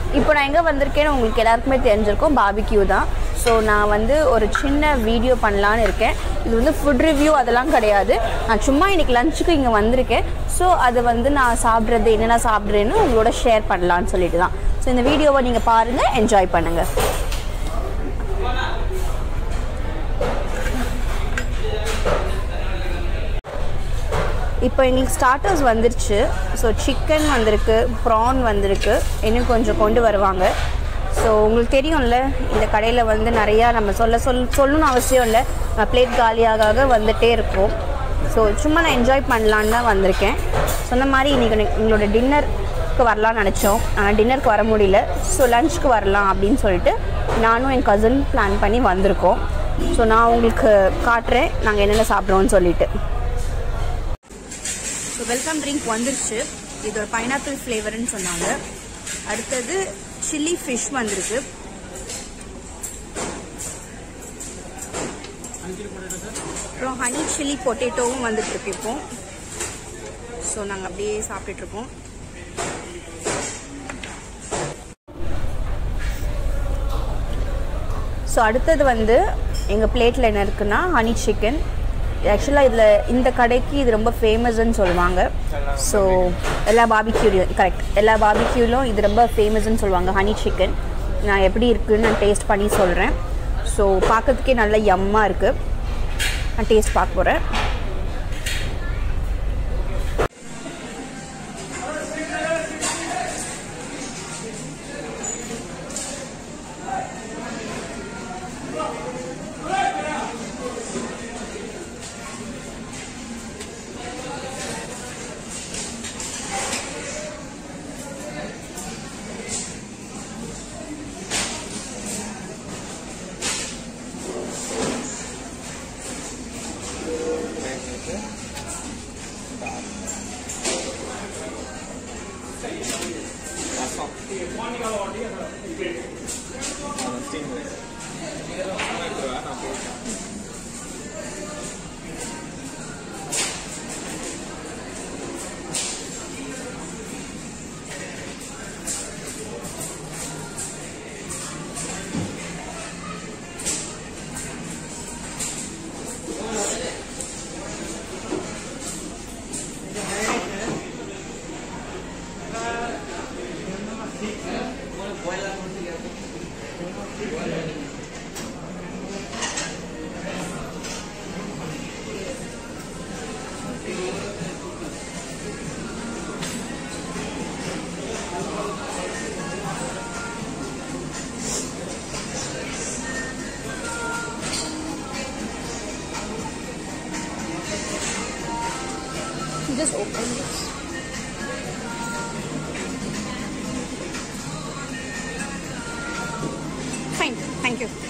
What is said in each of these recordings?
இப்போ நான் எங்கே வந்திருக்கேன்னு உங்களுக்கு எல்லாருக்குமே தெரிஞ்சிருக்கும் பாபிக்யூ தான் ஸோ நான் வந்து ஒரு சின்ன வீடியோ பண்ணலான்னு இருக்கேன் இது வந்து ஃபுட் ரிவ்யூ அதெல்லாம் கிடையாது நான் சும்மா இன்னைக்கு லஞ்சுக்கு இங்கே வந்திருக்கேன் ஸோ அது வந்து நான் சாப்பிட்றது என்னென்ன சாப்பிட்றேன்னு உங்களோட ஷேர் பண்ணலான்னு சொல்லிட்டு தான் ஸோ இந்த வீடியோவை நீங்கள் பாருங்கள் என்ஜாய் பண்ணுங்கள் இப்போ எங்களுக்கு ஸ்டார்டர்ஸ் வந்துருச்சு ஸோ சிக்கன் வந்திருக்கு ப்ரான் வந்திருக்கு இன்னும் கொஞ்சம் கொண்டு வருவாங்க ஸோ உங்களுக்கு தெரியும்ல இந்த கடையில் வந்து நிறையா நம்ம சொல்ல சொல் சொல்லணும்னு அவசியம் இல்லை பிளேட் காலியாக வந்துட்டே இருக்கும் ஸோ சும்மா நான் என்ஜாய் பண்ணலான்னு தான் வந்திருக்கேன் சொன்ன மாதிரி இன்றைக்கி எங்களோட டின்னருக்கு வரலாம்னு நினச்சோம் ஆனால் டின்னருக்கு வர முடியல ஸோ லஞ்சுக்கு வரலாம் அப்படின்னு சொல்லிட்டு நானும் என் கசின் பிளான் பண்ணி வந்திருக்கோம் ஸோ நான் உங்களுக்கு காட்டுறேன் நாங்கள் என்னென்ன சாப்பிட்றோன்னு சொல்லிட்டு ஸோ வெல்கம் ட்ரிங்க் வந்துருச்சு இது ஒரு பைனாப்பிள் ஃப்ளேவர்னு சொன்னாங்க அடுத்தது சில்லி ஃபிஷ் வந்திருக்கு அப்புறம் ஹனி சில்லி பொட்டேட்டோவும் வந்துட்டு இருக்கு இப்போ ஸோ நாங்கள் அப்படியே சாப்பிட்டுட்டு இருக்கோம் ஸோ அடுத்தது வந்து எங்கள் பிளேட்டில் என்ன இருக்குன்னா ஹனி சிக்கன் ஆக்சுவலாக இதில் இந்த கடைக்கு இது ரொம்ப ஃபேமஸ்ன்னு சொல்லுவாங்க ஸோ எல்லா பாபிக்யூலையும் கரெக்ட் எல்லா பாபிக்யூலும் இது ரொம்ப ஃபேமஸ்ன்னு சொல்லுவாங்க ஹனி சிக்கன் நான் எப்படி இருக்குன்னு நான் டேஸ்ட் பண்ணி சொல்கிறேன் ஸோ பார்க்கறதுக்கே நல்ல யம்மாக இருக்குது நான் டேஸ்ட் பார்க்க போகிறேன் just open this. Fine, thank you.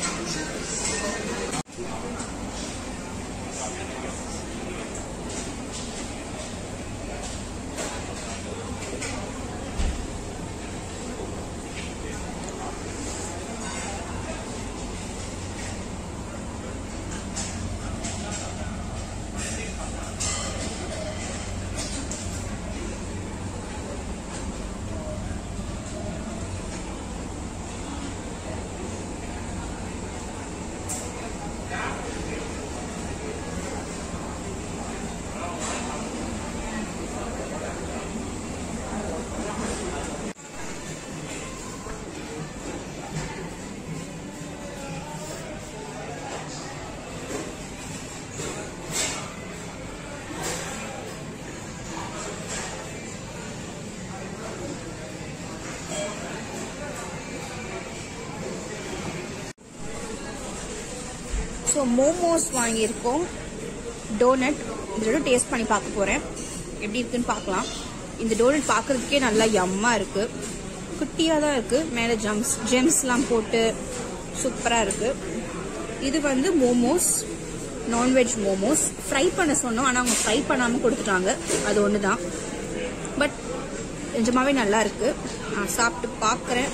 So momos வாங்கியிருக்கோம் டோனட் இதோட டேஸ்ட் பண்ணி பார்க்க போகிறேன் எப்படி இருக்குன்னு பார்க்கலாம் இந்த டோனட் பார்க்கறதுக்கே நல்லா யம்மாக இருக்குது குட்டியாக தான் இருக்குது மேலே ஜம்ஸ் ஜெம்ஸ்லாம் போட்டு சூப்பராக இருக்குது இது வந்து மோமோஸ் நான்வெஜ் மோமோஸ் ஃப்ரை பண்ண சொன்னோம் ஆனால் அவங்க ஃப்ரை பண்ணாமல் கொடுத்துட்டாங்க அது ஒன்று தான் பட் நிஜமாவே நல்லா இருக்கு நான் சாப்பிட்டு பார்க்குறேன்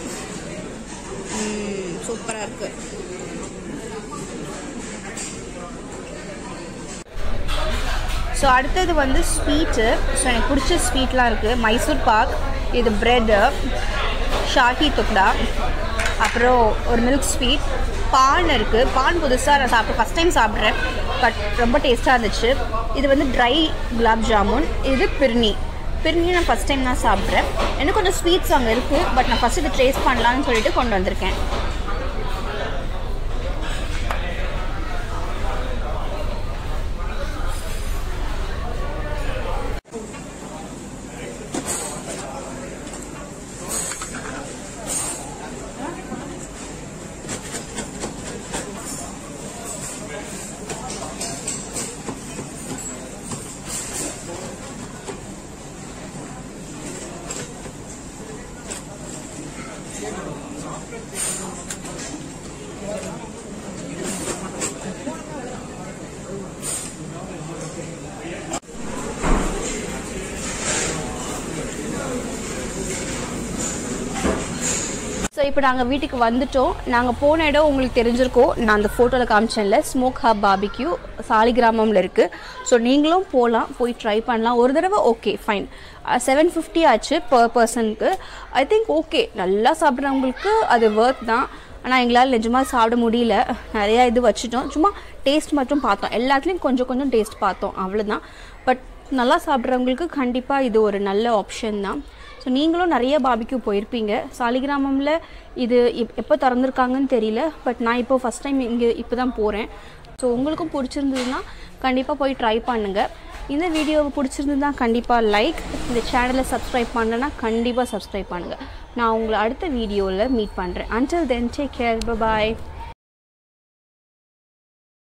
சூப்பராக இருக்கு ஸோ அடுத்தது வந்து ஸ்வீட்டு ஸோ எனக்கு பிடிச்ச ஸ்வீட்லாம் இருக்குது மைசூர் பாக் இது ப்ரெட்டு ஷாஹி துக்டா அப்புறம் ஒரு மில்க் ஸ்வீட் பான் இருக்குது பான் புதுசாக நான் சாப்பிட்டு ஃபஸ்ட் டைம் சாப்பிட்றேன் பட் ரொம்ப டேஸ்ட்டாக இருந்துச்சு இது வந்து ட்ரை குலாப் ஜாமுன் இது பிர்னி பிர்னி நான் ஃபஸ்ட் டைம் தான் சாப்பிட்றேன் எனக்கு கொஞ்சம் ஸ்வீட்ஸ் அங்கே இருக்குது பட் நான் ஃபஸ்ட் இது டேஸ்ட் பண்ணலான்னு சொல்லிட்டு கொண்டு வந்திருக்கேன் ஸோ இப்போ நாங்கள் வீட்டுக்கு வந்துட்டோம் நாங்கள் போன இடம் உங்களுக்கு தெரிஞ்சிருக்கோம் நான் அந்த ஃபோட்டோவில் காமிச்சேன்ல ஸ்மோக் ஹப் பாபிக்யூ சாலிகிராமமில் இருக்குது ஸோ நீங்களும் போகலாம் போய் ட்ரை பண்ணலாம் ஒரு தடவை ஓகே ஃபைன் செவன் ஃபிஃப்டி ஆச்சு பர் பர்சனுக்கு ஐ திங்க் ஓகே நல்லா சாப்பிட்றவங்களுக்கு அது ஒர்த் தான் ஆனால் எங்களால் நிஜமாக சாப்பிட முடியல நிறையா இது வச்சுட்டோம் சும்மா டேஸ்ட் மட்டும் பார்த்தோம் எல்லாத்துலேயும் கொஞ்சம் கொஞ்சம் டேஸ்ட் பார்த்தோம் அவ்வளோதான் பட் நல்லா சாப்பிட்றவங்களுக்கு கண்டிப்பாக இது ஒரு நல்ல ஆப்ஷன் தான் ஸோ நீங்களும் நிறைய பாபிக்கு போயிருப்பீங்க சாலிகிராமமில் இது இப் எப்போ திறந்துருக்காங்கன்னு தெரியல பட் நான் இப்போ ஃபஸ்ட் டைம் இங்கே இப்போ தான் போகிறேன் ஸோ உங்களுக்கும் பிடிச்சிருந்ததுன்னா கண்டிப்பாக போய் ட்ரை பண்ணுங்கள் இந்த வீடியோவை பிடிச்சிருந்ததுன்னா கண்டிப்பாக லைக் இந்த சேனலை சப்ஸ்கிரைப் பண்ணலன்னா கண்டிப்பாக சப்ஸ்கிரைப் பண்ணுங்கள் நான் உங்களை அடுத்த வீடியோவில் மீட் பண்ணுறேன் அன்டில் தென் டேக் கேர் பாய்